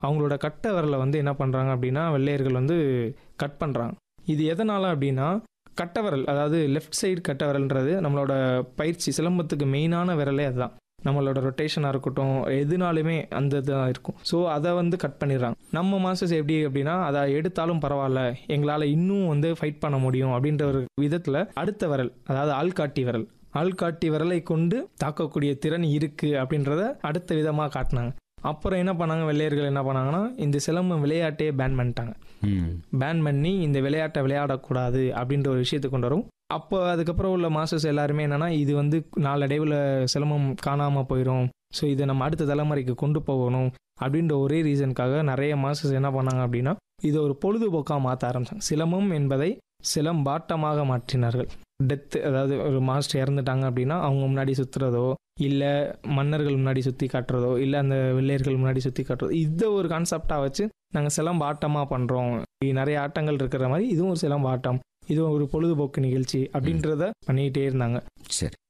அவங்களோட கட்டை விரலை வந்து என்ன பண்ணுறாங்க அப்படின்னா வெள்ளையர்கள் வந்து கட் பண்ணுறாங்க இது எதனால் அப்படின்னா கட்டை விரல் அதாவது லெஃப்ட் சைடு கட்டை விரல்ன்றது நம்மளோட பயிற்சி சிலம்பத்துக்கு மெயினான விரலே அதுதான் நம்மளோட ரொட்டேஷனாக இருக்கட்டும் எதுனாலுமே அந்த இதுதான் இருக்கும் ஸோ அதை வந்து கட் பண்ணிடுறாங்க நம்ம மாஸ்டர்ஸ் எப்படி அப்படின்னா அதை எடுத்தாலும் பரவாயில்ல எங்களால் இன்னும் வந்து ஃபைட் பண்ண முடியும் அப்படின்ற ஒரு விதத்தில் அடுத்த விரல் அதாவது ஆள்காட்டி விரல் ஆள்காட்டி விரலை கொண்டு தாக்கக்கூடிய திறன் இருக்குது அப்படின்றத அடுத்த விதமாக காட்டினாங்க அப்புறம் என்ன பண்ணாங்க வெள்ளையர்கள் என்ன பண்ணாங்கன்னா இந்த சிலம்பம் விளையாட்டையே பேன் பண்ணிட்டாங்க ம் பேன் பண்ணி இந்த விளையாட்டை விளையாடக்கூடாது அப்படின்ற ஒரு விஷயத்தை கொண்டு வரும் அப்போ அதுக்கப்புறம் உள்ள மாஸ்டர்ஸ் எல்லாருமே என்னன்னா இது வந்து நாளடைவில் சிலம்பம் காணாமல் போயிடும் ஸோ இதை நம்ம அடுத்த தலைமுறைக்கு கொண்டு போகணும் அப்படின்ற ஒரே ரீசனுக்காக நிறைய மாஸ்டர்ஸ் என்ன பண்ணாங்க அப்படின்னா இதை ஒரு பொழுதுபோக்காக மாற்ற ஆரம்பிச்சாங்க சிலம்பம் என்பதை சிலம்பாட்டமாக மாற்றினார்கள் டெத்து அதாவது ஒரு மாஸ்டர் இறந்துட்டாங்க அப்படின்னா அவங்க முன்னாடி சுற்றுறதோ இல்லை மன்னர்கள் முன்னாடி சுற்றி காட்டுறதோ இல்லை அந்த வெள்ளையர்கள் முன்னாடி சுற்றி காட்டுறதோ இதை ஒரு கான்செப்டாக வச்சு நாங்கள் சிலம்ப ஆட்டமாக பண்ணுறோம் நிறைய ஆட்டங்கள் இருக்கிற மாதிரி இதுவும் ஒரு சிலம்ப ஆட்டம் இதுவும் ஒரு பொழுதுபோக்கு நிகழ்ச்சி அப்படின்றத பண்ணிக்கிட்டே இருந்தாங்க சரி